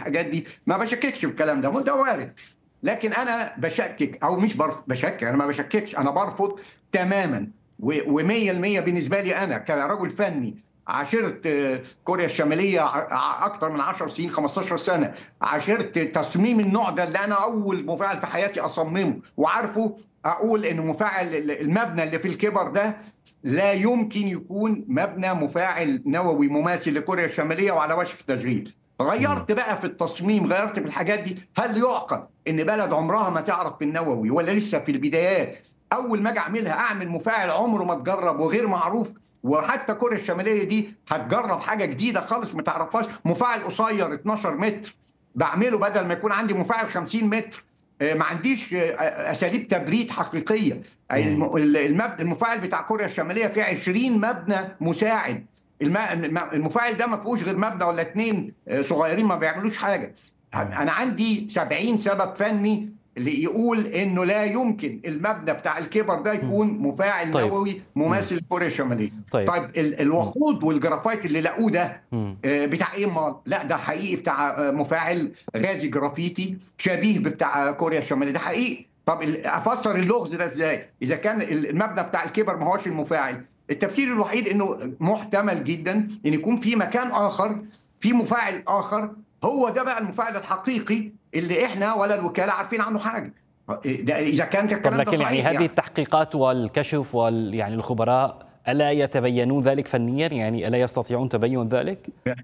الحاجات دي ما بشككش في الكلام ده ده وارد لكن انا بشكك او مش برف بشكك انا ما بشككش انا برفض تماما و100% بالنسبه لي انا كرجل فني عاشرت كوريا الشماليه اكثر من 10 سنين 15 سنه عاشرت تصميم النوع ده اللي انا اول مفاعل في حياتي اصممه وعارفه اقول ان مفاعل المبنى اللي في الكبر ده لا يمكن يكون مبنى مفاعل نووي مماثل لكوريا الشماليه وعلى وشك التشغيل غيرت بقى في التصميم غيرت في الحاجات دي هل يعقل ان بلد عمرها ما تعرف بالنووي ولا لسه في البدايات اول ما اجي اعملها اعمل مفاعل عمره ما اتجرب وغير معروف وحتى كوريا الشماليه دي هتجرب حاجه جديده خالص ما تعرفهاش مفاعل قصير 12 متر بعمله بدل ما يكون عندي مفاعل 50 متر ما عنديش اساليب تبريد حقيقيه المفاعل بتاع كوريا الشماليه فيه 20 مبنى مساعد المفاعل ده ما فيهوش غير مبنى ولا اثنين صغيرين ما بيعملوش حاجه انا عندي 70 سبب فني اللي يقول انه لا يمكن المبنى بتاع الكبر ده يكون مفاعل طيب. نووي مماثل لكوريا الشماليه طيب, طيب الوقود والجرافايت اللي لقوه ده بتاع ايه مال لا ده حقيقي بتاع مفاعل غازي جرافيتي شبيه بتاع كوريا الشماليه ده حقيقي طب افسر اللغز ده ازاي اذا كان المبنى بتاع الكبر ما هوش المفاعل التفسير الوحيد انه محتمل جدا ان يكون في مكان اخر في مفاعل اخر هو ده بقى المفاعل الحقيقي اللي احنا ولا الوكاله عارفين عنه حاجه ده اذا كان الكلام لكن يعني هذه يعني. التحقيقات والكشف وال يعني الخبراء الا يتبينون ذلك فنيا يعني الا يستطيعون تبين ذلك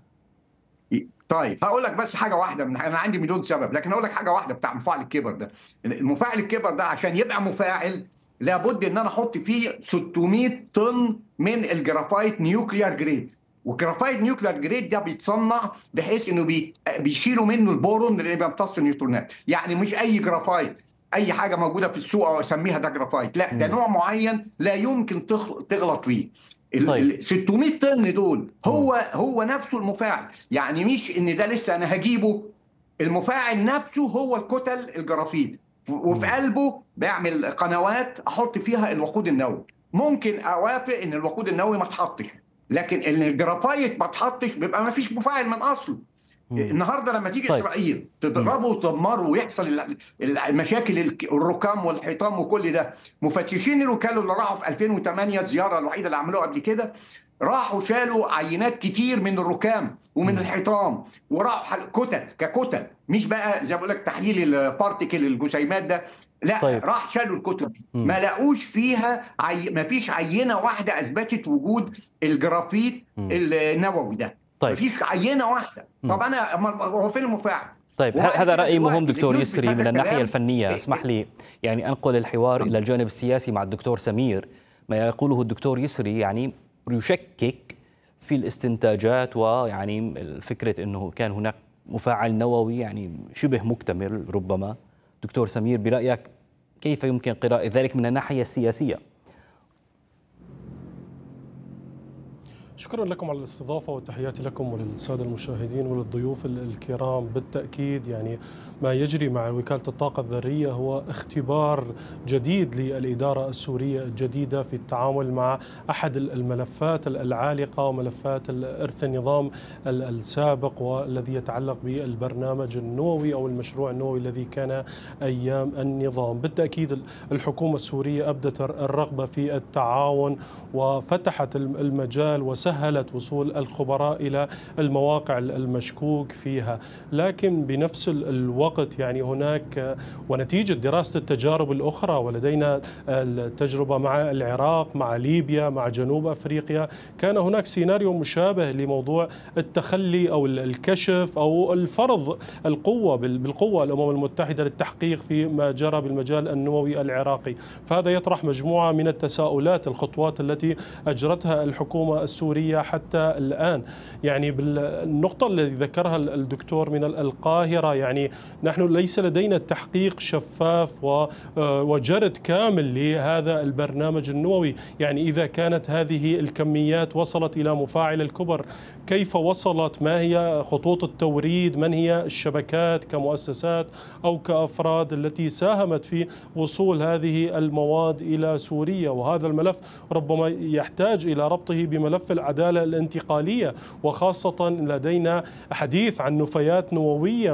طيب هقول لك بس حاجه واحده من انا عندي مليون سبب لكن هقول لك حاجه واحده بتاع مفاعل الكبر ده المفاعل الكبر ده عشان يبقى مفاعل لابد ان انا احط فيه 600 طن من الجرافايت نيوكليار جريد والجرافايت نيوكلير جريد ده بيتصنع بحيث انه بي بيشيلوا منه البورون اللي بيمتص النيوترونات يعني مش اي جرافايت اي حاجه موجوده في السوق او اسميها ده جرافايت لا ده نوع معين لا يمكن تغلط فيه ال 600 طن دول هو هو نفسه المفاعل يعني مش ان ده لسه انا هجيبه المفاعل نفسه هو الكتل الجرافيت وفي قلبه بعمل قنوات احط فيها الوقود النووي ممكن اوافق ان الوقود النووي ما تحطش لكن ان الجرافايت ما تحطش بيبقى ما فيش مفاعل من اصله النهارده لما تيجي طيب. اسرائيل تضربه وتدمره ويحصل المشاكل الركام والحيطان وكل ده مفتشين الوكاله اللي راحوا في 2008 الزياره الوحيده اللي عملوها قبل كده راحوا شالوا عينات كتير من الركام ومن الحيطان وراحوا كتل ككتل مش بقى زي ما بقول لك تحليل البارتيكل الجسيمات ده لا طيب. راح شالوا الكتب دي ما لقوش فيها عي... ما فيش عينه واحده اثبتت وجود الجرافيت النووي ده طيب. ما فيش عينه واحده طب انا هو فين المفاعل طيب هذا راي مهم دكتور يسري من الناحيه الفنيه اسمح لي يعني انقل الحوار الى الجانب السياسي مع الدكتور سمير ما يقوله الدكتور يسري يعني يشكك في الاستنتاجات ويعني فكره انه كان هناك مفاعل نووي يعني شبه مكتمل ربما دكتور سمير برايك كيف يمكن قراءه ذلك من الناحيه السياسيه شكرا لكم على الاستضافه وتحياتي لكم وللساده المشاهدين وللضيوف الكرام بالتاكيد يعني ما يجري مع وكاله الطاقه الذريه هو اختبار جديد للاداره السوريه الجديده في التعامل مع احد الملفات العالقه وملفات ارث النظام السابق والذي يتعلق بالبرنامج النووي او المشروع النووي الذي كان ايام النظام بالتاكيد الحكومه السوريه ابدت الرغبه في التعاون وفتحت المجال وسهل سهلت وصول الخبراء الى المواقع المشكوك فيها، لكن بنفس الوقت يعني هناك ونتيجه دراسه التجارب الاخرى ولدينا التجربه مع العراق، مع ليبيا، مع جنوب افريقيا، كان هناك سيناريو مشابه لموضوع التخلي او الكشف او الفرض القوه بالقوه الامم المتحده للتحقيق في ما جرى بالمجال النووي العراقي، فهذا يطرح مجموعه من التساؤلات، الخطوات التي اجرتها الحكومه السوريه السورية حتى الآن يعني بالنقطة التي ذكرها الدكتور من القاهرة يعني نحن ليس لدينا تحقيق شفاف وجرد كامل لهذا البرنامج النووي يعني إذا كانت هذه الكميات وصلت إلى مفاعل الكبر كيف وصلت ما هي خطوط التوريد من هي الشبكات كمؤسسات أو كأفراد التي ساهمت في وصول هذه المواد إلى سوريا وهذا الملف ربما يحتاج إلى ربطه بملف العدالة الانتقالية وخاصة لدينا حديث عن نفايات نووية